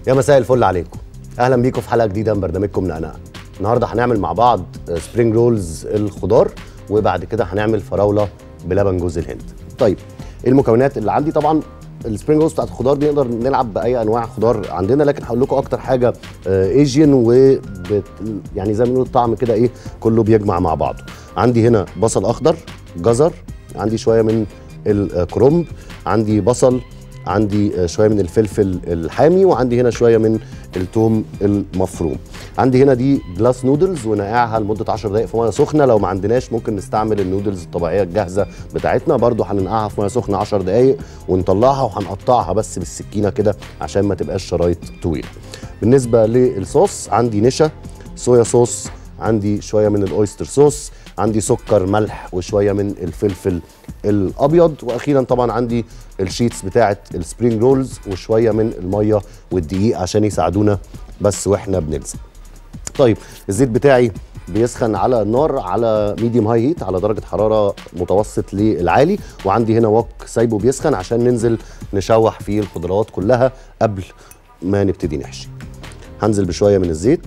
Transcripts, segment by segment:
يا مساء الفل عليكم اهلا بيكم في حلقه جديده من برنامجكم نقنقه النهارده هنعمل مع بعض سبرينج رولز الخضار وبعد كده هنعمل فراوله بلبن جوز الهند طيب ايه المكونات اللي عندي طبعا السبرينج رولز بتاعت الخضار دي نقدر نلعب باي انواع خضار عندنا لكن هقول لكم اكتر حاجه ايجين و يعني زي ما بنقول الطعم كده ايه كله بيجمع مع بعضه عندي هنا بصل اخضر جزر عندي شويه من الكرنب عندي بصل عندي شويه من الفلفل الحامي وعندي هنا شويه من الثوم المفروم عندي هنا دي جلاس نودلز ونقعها لمده 10 دقائق في ميه سخنه لو ما عندناش ممكن نستعمل النودلز الطبيعيه الجاهزه بتاعتنا برضو هننقعها في ميه سخنه 10 دقائق ونطلعها وهنقطعها بس بالسكينه كده عشان ما تبقاش شرايط طويله بالنسبه للصوص عندي نشا صويا صوص عندي شويه من الاويستر صوص عندي سكر ملح وشويه من الفلفل الابيض واخيرا طبعا عندي الشيتس بتاعه السبرينج رولز وشويه من الميه والدقيق عشان يساعدونا بس واحنا بنلزق طيب الزيت بتاعي بيسخن على النار على ميديوم هاي هيت على درجه حراره متوسط للعالي وعندي هنا وok سايبه بيسخن عشان ننزل نشوح فيه الخضروات كلها قبل ما نبتدي نحشي هنزل بشويه من الزيت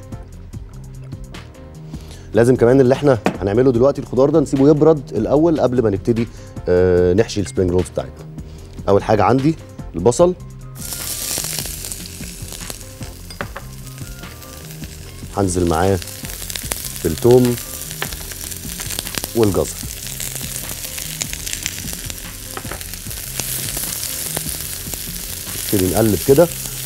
لازم كمان اللي احنا هنعمله دلوقتي الخضار ده نسيبه يبرد الاول قبل ما نبتدي اه نحشي السبرينج رولز بتاعتنا اول حاجه عندي البصل هنزل معاه بالثوم والجزر نبتدي نقلب كده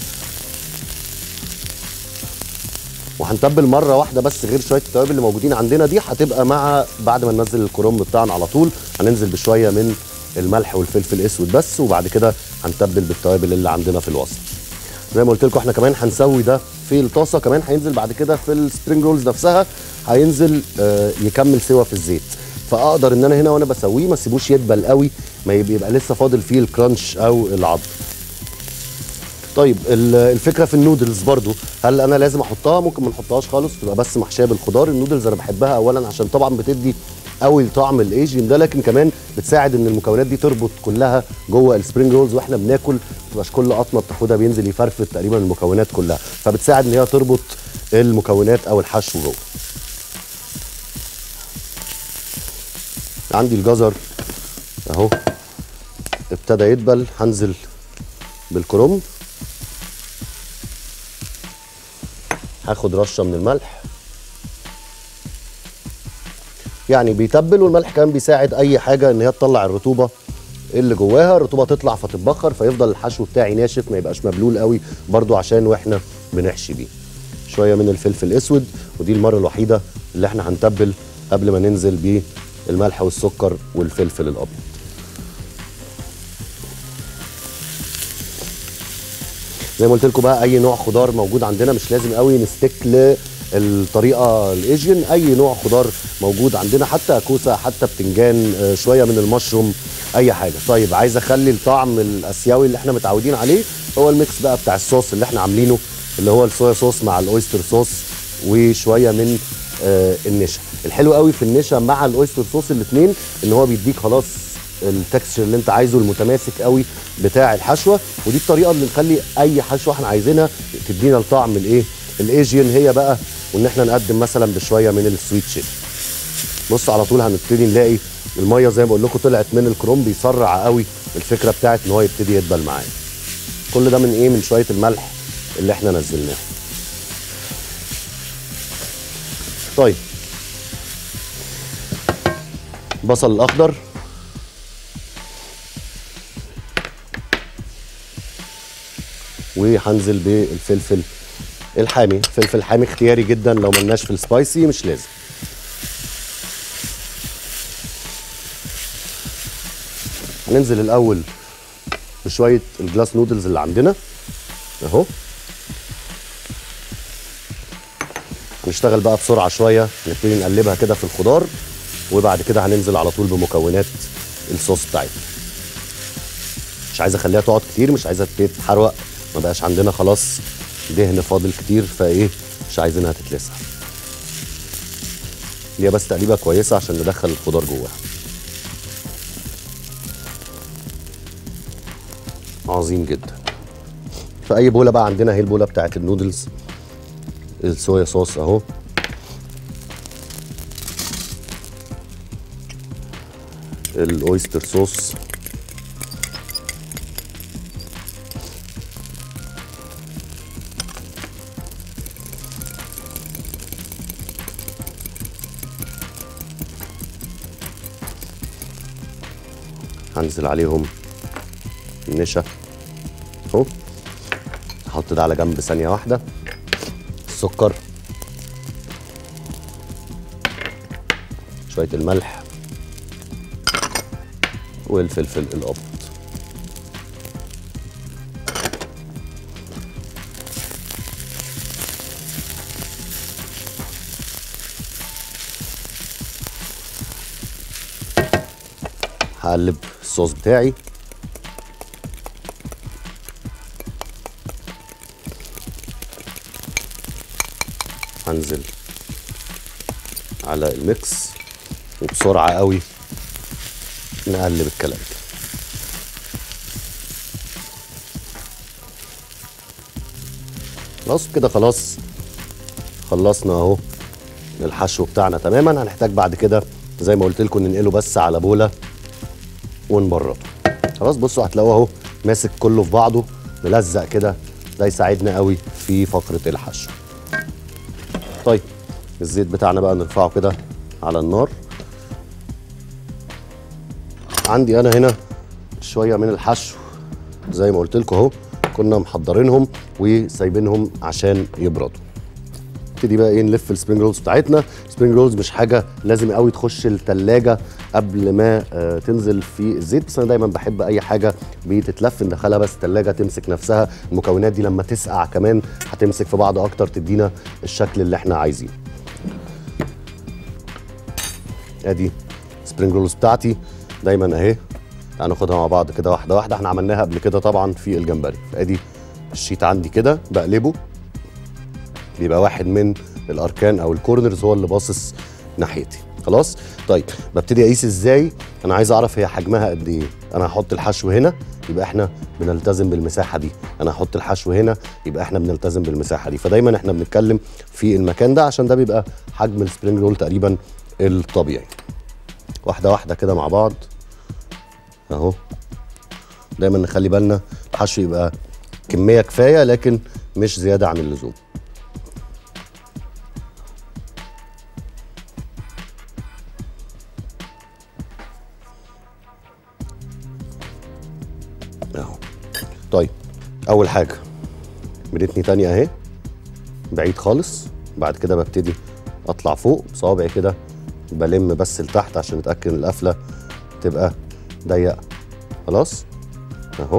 وهنتبل مره واحده بس غير شويه التوابل اللي موجودين عندنا دي هتبقى مع بعد ما ننزل الكرنب بتاعنا على طول هننزل بشويه من الملح والفلفل الاسود بس وبعد كده هنتبل بالتوابل اللي عندنا في الوصفه زي ما قلت لكم احنا كمان هنسوي ده في الطاسه كمان هينزل بعد كده في السبرينج رولز نفسها هينزل آه يكمل سوا في الزيت فاقدر ان انا هنا وانا بسويه ما اسيبوش يدبل قوي ما يبقى لسه فاضل فيه الكرانش او العض طيب الفكره في النودلز برضو هل انا لازم احطها ممكن ما نحطهاش خالص تبقى بس محشيه بالخضار النودلز انا بحبها اولا عشان طبعا بتدي قوي طعم الايجين ده لكن كمان بتساعد ان المكونات دي تربط كلها جوه السبرينج رولز واحنا بناكل ما تبقاش كل قطمه بتاخدها بينزل يفرفت تقريبا المكونات كلها فبتساعد ان هي تربط المكونات او الحشو جوه عندي الجزر اهو ابتدى يدبل هنزل بالكرنب هاخد رشه من الملح يعني بيتبل والملح كمان بيساعد اي حاجه ان هي تطلع الرطوبه اللي جواها الرطوبه تطلع فتتبخر فيفضل الحشو بتاعي ناشف ما يبقاش مبلول قوي برضو عشان واحنا بنحشي بيه شويه من الفلفل الاسود ودي المره الوحيده اللي احنا هنتبل قبل ما ننزل بيه الملح والسكر والفلفل الابيض زي ما قلت لكم بقى اي نوع خضار موجود عندنا مش لازم قوي نستك للطريقه الايجين اي نوع خضار موجود عندنا حتى كوسه حتى بتنجان شويه من المشروم اي حاجه طيب عايز اخلي الطعم الاسيوي اللي احنا متعودين عليه هو الميكس بقى بتاع الصوص اللي احنا عاملينه اللي هو الصويا صوص مع الاويستر صوص وشويه من آه النشا الحلو قوي في النشا مع الاويستر صوص الاثنين ان هو بيديك خلاص التكستشر اللي انت عايزه المتماسك قوي بتاع الحشوه ودي الطريقه اللي نخلي اي حشوه احنا عايزينها تدينا الطعم الايه الايجين هي بقى وان احنا نقدم مثلا بشويه من السويت شيل بص على طول هنبتدي نلاقي الميه زي ما بقول لكم طلعت من الكروم بيسرع قوي الفكره بتاعت ان هو يبتدي يدبل معايا كل ده من ايه من شويه الملح اللي احنا نزلناه طيب بصل الاخضر وهنزل بالفلفل الحامي الفلفل الحامي اختياري جدا لو ملناش في السبايسي مش لازم هننزل الاول بشويه الجلاس نودلز اللي عندنا اهو هنشتغل بقى بسرعه شويه نبتدي نقلبها كده في الخضار وبعد كده هننزل على طول بمكونات الصوص بتاعتنا مش عايز اخليها تقعد كتير مش عايزها تتحرق ما بقاش عندنا خلاص دهن فاضل كتير فايه مش عايزينها تتلسع هي بس تقليبه كويسه عشان ندخل الخضار جواها عظيم جدا في اي بوله بقى عندنا هي البوله بتاعت النودلز الصويا صوص اهو الاويستر صوص هنزل عليهم النشا اهو احط ده على جنب ثانيه واحده السكر شويه الملح والفلفل الابيض هقلب الصوص بتاعي هنزل على الميكس وبسرعة قوي نقلب الكلام ده خلاص كده خلاص خلصنا اهو الحشو بتاعنا تماما هنحتاج بعد كده زي ما قلت لكم ننقله بس على بوله ونبرده خلاص بصوا هتلاقوه اهو ماسك كله في بعضه ملزق كده ده يساعدنا قوي في فقره الحشو طيب الزيت بتاعنا بقى نرفعه كده على النار عندي انا هنا شويه من الحشو زي ما قلت لكم اهو كنا محضرينهم وسايبينهم عشان يبردوا نبتدي بقى ايه نلف السبرينج رولز بتاعتنا سبرينج رولز مش حاجه لازم قوي تخش التلاجة قبل ما آه تنزل في الزيت بس انا دايما بحب اي حاجه بتتلف ندخلها بس التلاجة تمسك نفسها المكونات دي لما تسقع كمان هتمسك في بعض اكتر تدينا الشكل اللي احنا عايزينه ادي سبرينج رولز بتاعتي دايما اهي تعالوا ناخدها مع بعض كده واحده واحده احنا عملناها قبل كده طبعا في الجمبري فادي الشيت عندي كده بقلبه بيبقى واحد من الاركان او الكورنرز هو اللي باصص ناحيتي خلاص طيب ببتدي اقيس ازاي انا عايز اعرف هي حجمها قد ايه انا هحط الحشو هنا يبقى احنا بنلتزم بالمساحه دي انا هحط الحشو هنا يبقى احنا بنلتزم بالمساحه دي فدايما احنا بنتكلم في المكان ده عشان ده بيبقى حجم السبرينج رول تقريبا الطبيعي واحده واحده كده مع بعض اهو دايما نخلي بالنا الحشو يبقى كميه كفايه لكن مش زياده عن اللزوم اهو طيب اول حاجه بدتني تانية اهي بعيد خالص بعد كده ببتدي اطلع فوق بصوابعي كده بلم بس لتحت عشان اتاكد ان القفله تبقى ضيقه خلاص اهو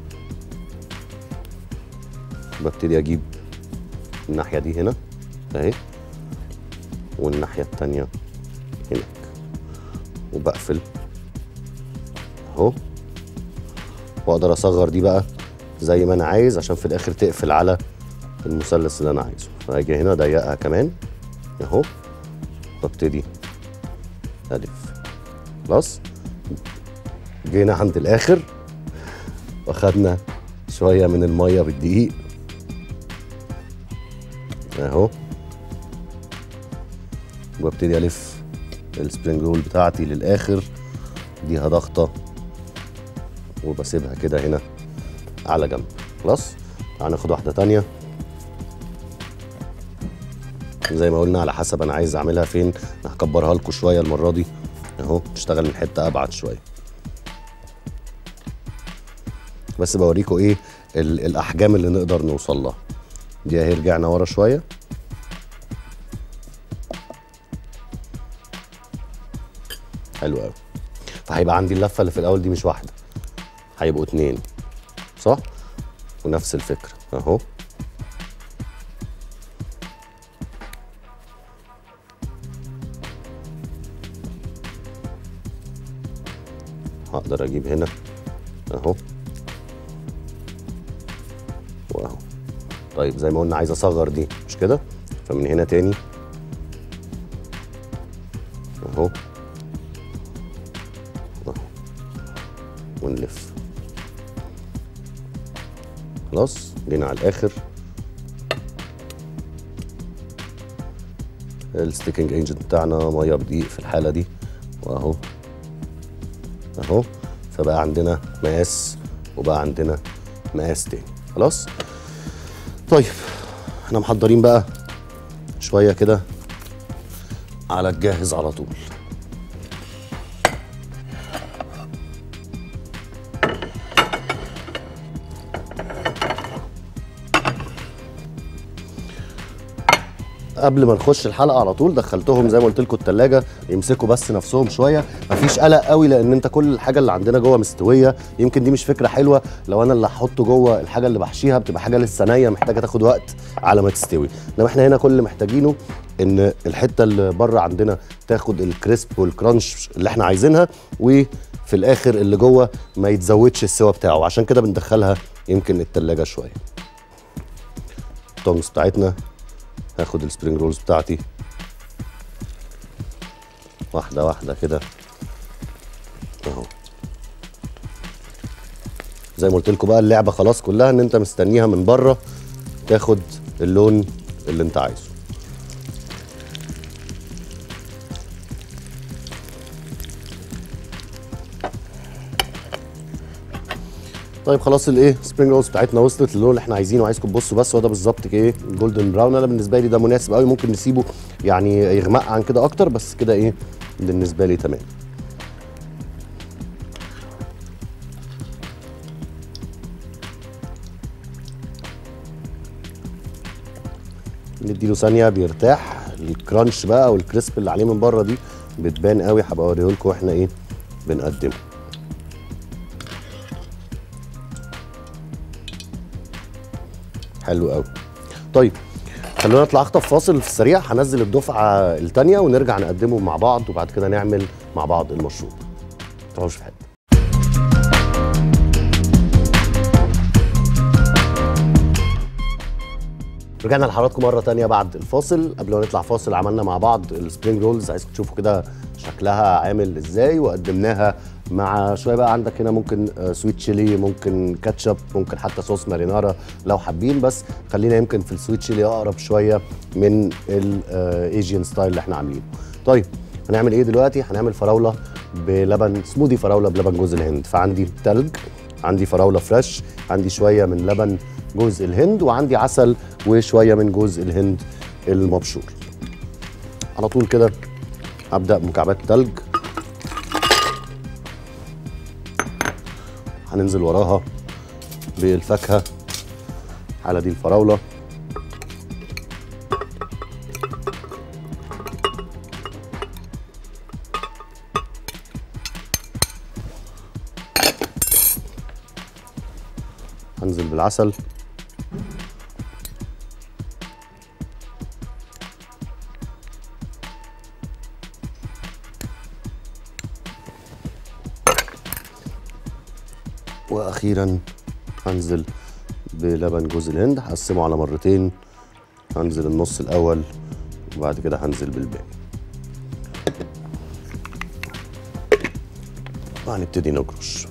ببتدي اجيب الناحيه دي هنا اهي والناحيه التانية هناك وبقفل اهو واقدر اصغر دي بقى زي ما انا عايز عشان في الاخر تقفل على المثلث اللي انا عايزه فاجي هنا اضيقها كمان اهو وابتدي الف خلاص جينا عند الاخر واخدنا شويه من الميه بالدقيق اهو وابتدي الف السبرينج رول بتاعتي للاخر اديها ضغطه وبسيبها كده هنا على جنب خلاص تعال ناخد واحده تانية زي ما قلنا على حسب انا عايز اعملها فين هكبرها لكم شويه المره دي اهو تشتغل من حته ابعد شويه بس بوريكم ايه ال- الاحجام اللي نقدر نوصل لها دي اهي رجعنا ورا شويه حلو قوي فهيبقى عندي اللفه اللي في الاول دي مش واحده هيبقوا اتنين صح ونفس الفكره اهو هقدر اجيب هنا اهو واهو طيب زي ما قلنا عايز اصغر دي مش كده فمن هنا تاني اهو اهو ونلف خلاص جينا على الاخر الستيكنج انجن بتاعنا ميه بدقيق في الحاله دي واهو اهو فبقى عندنا مقاس وبقى عندنا مقاس تاني خلاص طيب احنا محضرين بقى شويه كده على الجاهز على طول قبل ما نخش الحلقه على طول دخلتهم زي ما قلت لكم الثلاجه يمسكوا بس نفسهم شويه مفيش قلق قوي لان انت كل الحاجه اللي عندنا جوه مستويه يمكن دي مش فكره حلوه لو انا اللي هحطه جوه الحاجه اللي بحشيها بتبقى حاجه لسه نيه محتاجه تاخد وقت على ما تستوي انما احنا هنا كل اللي محتاجينه ان الحته اللي بره عندنا تاخد الكريسب والكرانش اللي احنا عايزينها وفي الاخر اللي جوه ما يتزودش السوا بتاعه عشان كده بندخلها يمكن التلاجة شويه التونجز بتاعتنا هاخد السبرينج رولز بتاعتي واحده واحده كده اهو زي ما قلت لكم بقى اللعبه خلاص كلها ان انت مستنيها من بره تاخد اللون اللي انت عايزه طيب خلاص الايه سبرينج رولز بتاعتنا وصلت للون اللي احنا عايزينه عايزكم تبصوا بس هو ده بالظبط ايه جولدن براون انا بالنسبه لي ده مناسب قوي ممكن نسيبه يعني يغمق عن كده اكتر بس كده ايه بالنسبه لي تمام نديله ثانيه بيرتاح الكرانش بقى والكريسب اللي عليه من بره دي بتبان قوي هبقى اوريه لكم واحنا ايه بنقدمه حلو قوي طيب خلونا نطلع اخطف فاصل في السريع هنزل الدفعه الثانيه ونرجع نقدمهم مع بعض وبعد كده نعمل مع بعض المشروب ما تروحوش في حته رجعنا لحضراتكم مره تانية بعد الفاصل قبل ما نطلع فاصل عملنا مع بعض السبرينج رولز عايزكم تشوفوا كده شكلها عامل ازاي وقدمناها مع شويه بقى عندك هنا ممكن آه، سويت تشيلي ممكن كاتشب ممكن حتى صوص مارينارا لو حابين بس خلينا يمكن في السويت تشيلي اقرب شويه من الايجين ستايل اللي احنا عاملينه طيب هنعمل ايه دلوقتي هنعمل فراوله بلبن سموذي فراوله بلبن جوز الهند فعندي تلج عندي فراوله فريش عندي شويه من لبن جوز الهند وعندي عسل وشويه من جوز الهند المبشور على طول كده هبدا بمكعبات تلج هننزل وراها بالفاكهه على دي الفراوله هنزل بالعسل واخيرا هنزل بلبن جوز الهند هقسمه على مرتين هنزل النص الاول وبعد كده هنزل بالباقي وهنبتدي نجرش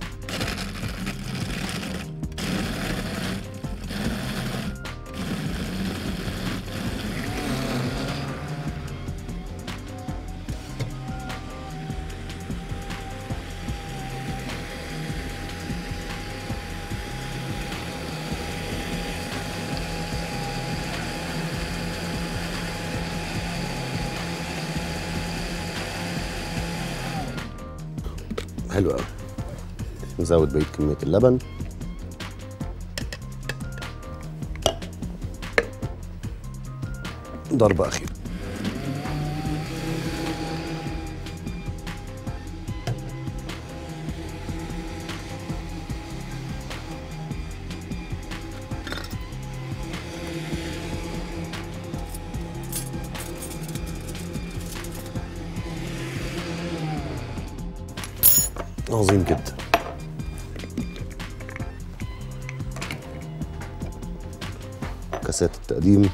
حلو قوي نزود بقيه كميه اللبن ضربه اخيره عظيم جدا كاسات التقديم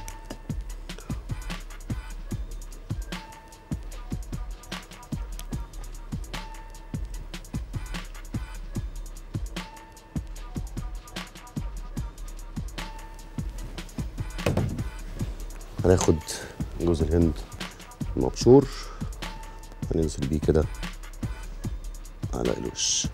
هناخد جوز الهند المبشور هننزل بيه كده على الوش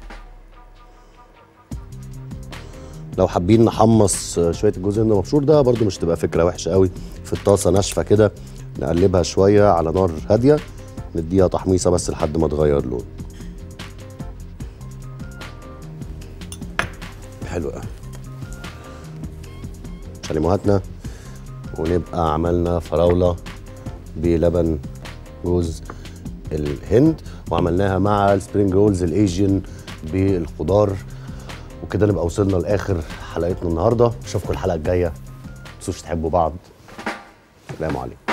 لو حابين نحمص شويه الجوز الهند المبشور ده برده مش تبقى فكره وحشه قوي في الطاسه ناشفه كده نقلبها شويه على نار هاديه نديها تحميصه بس لحد ما تغير لون حلو قوي شاليموهاتنا ونبقى عملنا فراوله بلبن جوز الهند وعملناها مع السبرينج رولز الايجين بالخضار وكده نبقى وصلنا لاخر حلقتنا النهارده اشوفكم الحلقه الجايه ما تنسوش تحبوا بعض سلام عليكم